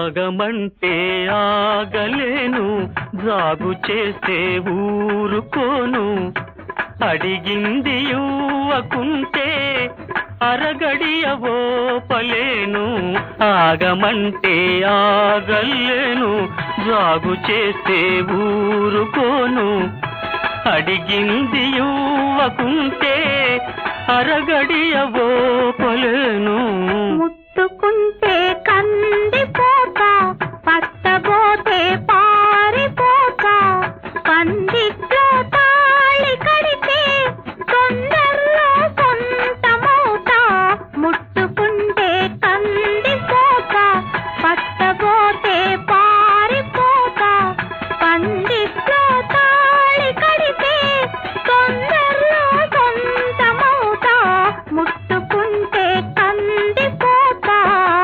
ఆగమంటే ఆగలేను జాగు చేస్తే ఊరుకోను అడిగింది యువకుంటే అరగడియవో పలేను ఆగమంటే ఆగలేను జాగు చేస్తే ఊరుకోను అడిగింది యువకుంటే అరగడియవో పలేను ముట్టుకుంటే కందిపోతా పట్టబోతే పారిపోతా పందిట్లో తాళి కడితే తొందరలో సొంతమవుతా ముట్టుకుంటే కందిపోతా పట్టబోతే పారిపోతా పందిట్లో తాళి కడితే తొందరలో సొంతమవుతా ముట్టుకుంటే కందిపోతా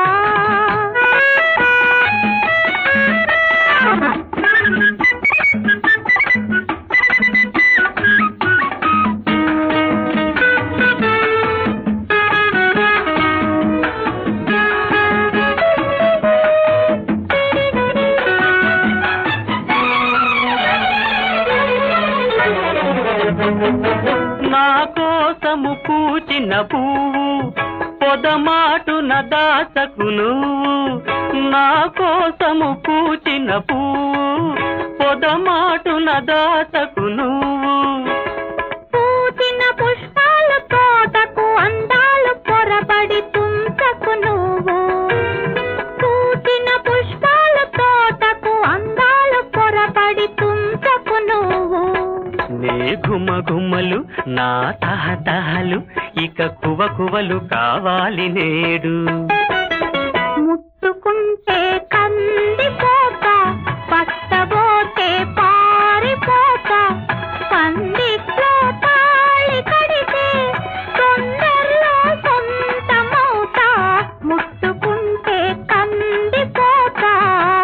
నా కోసము పూచిన పువ్వు పొదమాటున దాసకు నువ్వు నా కోసము పూచిన పువ్వు పొదమాటున దాసకు నువ్వు పూచిన పుష్పాల తోటకు అందాలు పొరబడి తుంచకు నువ్వు పూచిన పుష్పాల తోటకు అందాలు పొరబడి తుంచకు నువ్వు నీ గుమ గుమ్మలు నా తహతహలు ఇక కువ కువలు కావాలి నేడు ముట్టుకుంటే కందిపోతా పట్టబోతే పారిపోతా పందిట్లో తాళి కడితే తొందరలో సొంతమవుతా ముట్టుకుంటే కందిపోతా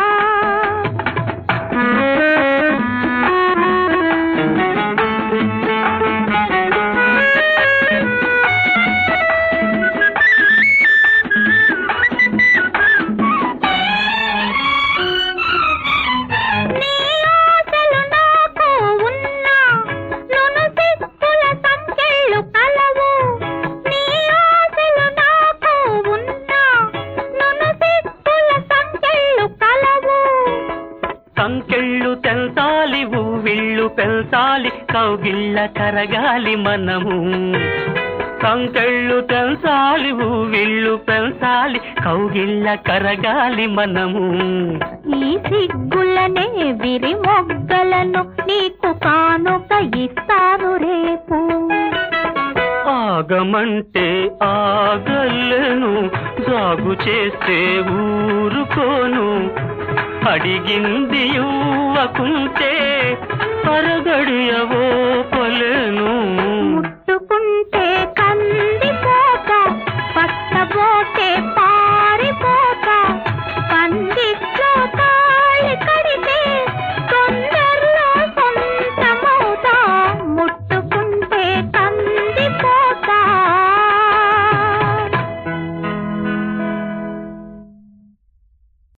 నీ ఆశలు నాకు ఉన్నా నును సిక్కుల సంకెళ్ళు కలవు నీ ఆశలు నాకు ఉన్నా నును సిక్కుల సంకెళ్ళు కలవు సంకెళ్ళు తెల్తాలి ఊవిళ్ళు పెల్తాలి కౌగిళ్ళ కరగాలి మనము సంకెళ్ళు తెల్సాలి ఊవిళ్ళు పెల్సాలి కౌగిళ్ళ కరగాలి మనము ఈ సిగ్గులనే విరి మొగ్గలను నీకు కానుక ఇస్తారు రేపు ఆగమంటే ఆగలేను జాగు చేస్తే ఊరుకోను అడిగింది యువకుంటే అరగడియవో పలేను